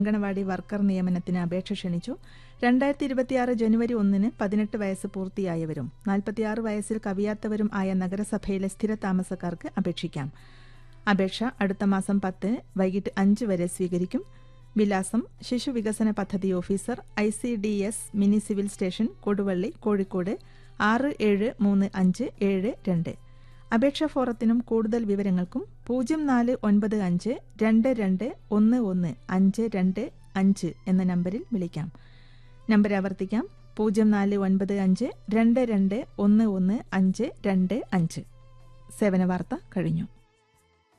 anganwadi worker നിയമനത്തിന് അപേക്ഷ ക്ഷണിച്ചു രണ്ടായിരത്തി ഇരുപത്തിയാറ് ജനുവരി ഒന്നിന് പതിനെട്ട് വയസ്സ് പൂർത്തിയായവരും നാൽപ്പത്തിയാറ് വയസ്സിൽ കവിയാത്തവരും ആയ നഗരസഭയിലെ സ്ഥിര താമസക്കാർക്ക് അപേക്ഷിക്കാം അപേക്ഷ അടുത്ത മാസം പത്ത് വൈകിട്ട് അഞ്ച് വരെ സ്വീകരിക്കും വിലാസം ശിശുവികസന പദ്ധതി officer I C D S mini civil station Koduvally Kozhikode ആറ് ഏഴ് മൂന്ന് അഞ്ച് ഏഴ് രണ്ട് അപേക്ഷാ ഫോറത്തിനും കൂടുതൽ വിവരങ്ങൾക്കും പൂജ്യം നാല് ഒൻപത് അഞ്ച് രണ്ട് രണ്ട് ഒന്ന് ഒന്ന് അഞ്ച് രണ്ട് അഞ്ച് എന്ന നമ്പറിൽ വിളിക്കാം നമ്പർ ആവർത്തിക്കാം പൂജ്യം നാല് ഒൻപത് അഞ്ച് രണ്ട് രണ്ട് ഒന്ന് ഒന്ന് അഞ്ച് രണ്ട് അഞ്ച് സേവന വാർത്ത കഴിഞ്ഞു